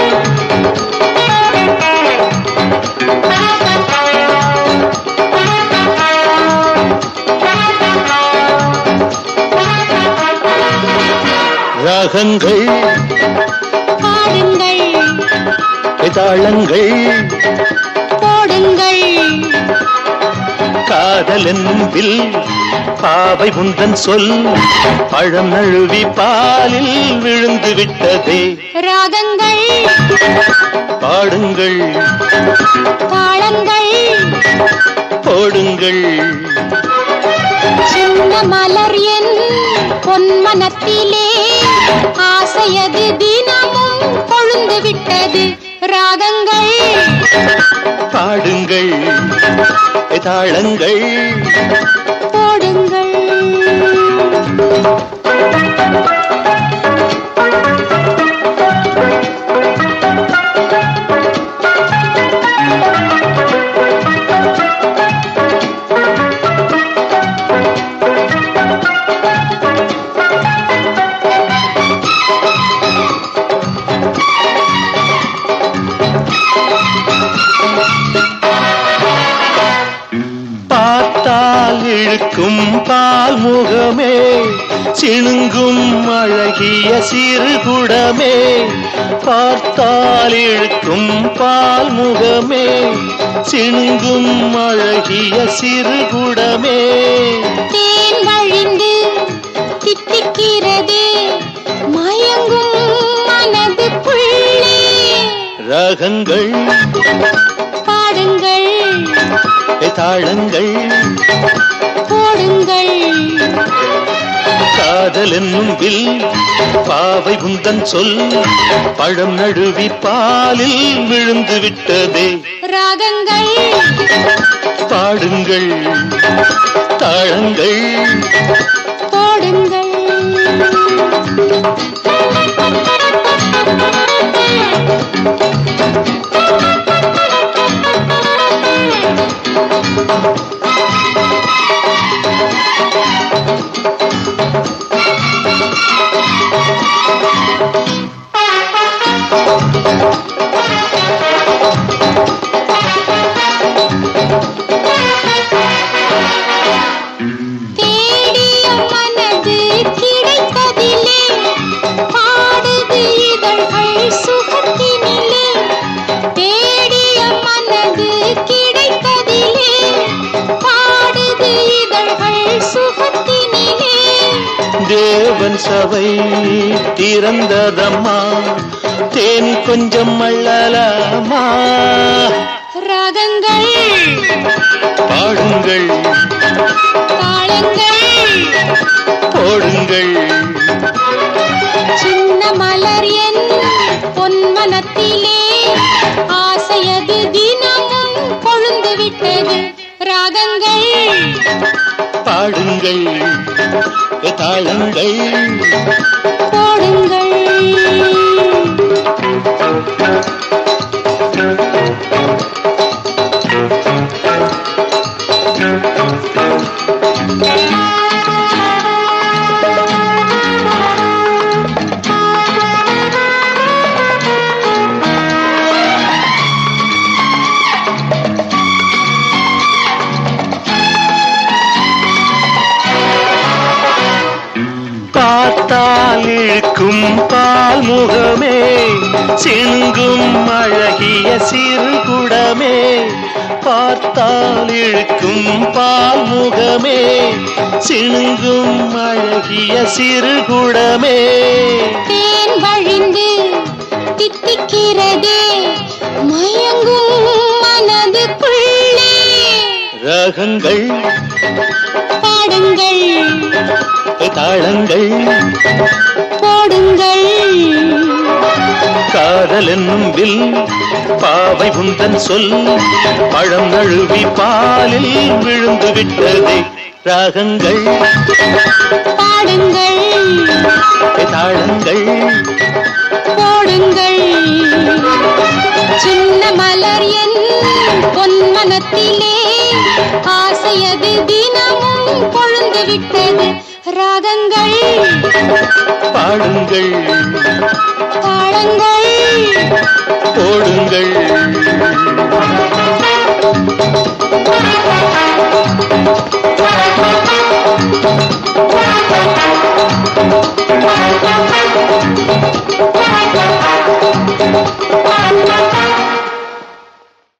ராகங்கள் பாடுங்கள் தாளங்கள் போடுங்கள் காதல் என்னும் வில் பாவை உந்தன் சொல் பழம் நழுவி பாலில் விழுந்து விட்டதே ராகங்கள் பாடுங்கள் தாளங்கள் போடுங்கள் சின்ன மலர் என் பொன்மனத்திலே ஆசையது தினமும் கொழுந்து விட்டது ராகங்கள் பாடுங்கள் தாளங்கள் போடுங்கள் பார்த்தால் இழுக்கும் பால் முகமே சிணுங்கும் அழகிய சிறு குடமே பார்த்தால் இழுக்கும் பால் முகமே சிணுங்கும் அழகிய சிறு குடமே தேன் வழிந்து தித்திக்கிறது மயங்கும் மனதுக்குள்ளே ரகங்கள் பாடுங்கள் தாளங்கள் போடுங்கள் காதல் என்னும் வில் பாவை உந்தன் சொல் பழம் நழுவி பாலில் விழுந்து விட்டதே ராகங்கள் பாடுங்கள் தாளங்கள் போடுங்கள் தேடிய மனது கிடைத்ததிலே பாடுது இதழ்கள் சுகத்தினிலே தேடிய மனது கிடைத்ததிலே பாடுது இதழ்கள் சுகத்தினிலே தேவன் சபை திறந்ததம்மா தேன் கொஞ்சம் அள்ளலாமா ராகங்கள் பாடுங்கள் தாளங்கள் போடுங்கள் சின்ன மலர் என் பொன்மனத்திலே ஆசையது தினமும் கொழுந்து விட்டது ராகங்கள் பாடுங்கள் தாளங்கள் போடுங்கள் பார்த்தால் இழுக்கும் பால் முகமே சிணுங்கும் அழகிய சிறு குடமே பார்த்தால் இழுக்கும் பால் முகமே சிணுங்கும் அழகிய சிறு குடமே தேன் வழிந்து தித்திக்கிறதே மயங்கும் மனதுக்குள்ளே ரகங்கள் பாடுங்கள் தாளங்கள் போடுங்கள் காதல் என்னும் வில் பாவை உந்தன் சொல் பழம் நழுவி பாலில் விழுந்து விட்டதே ராகங்கள் பாடுங்கள் தாளங்கள் போடுங்கள் சின்ன மலர் என் பொன்மனத்திலே ஆசையது தினமும் கொழுந்து விட்டது ராகங்கள் பாடுங்கள் தாளங்கள் ராகங்கள்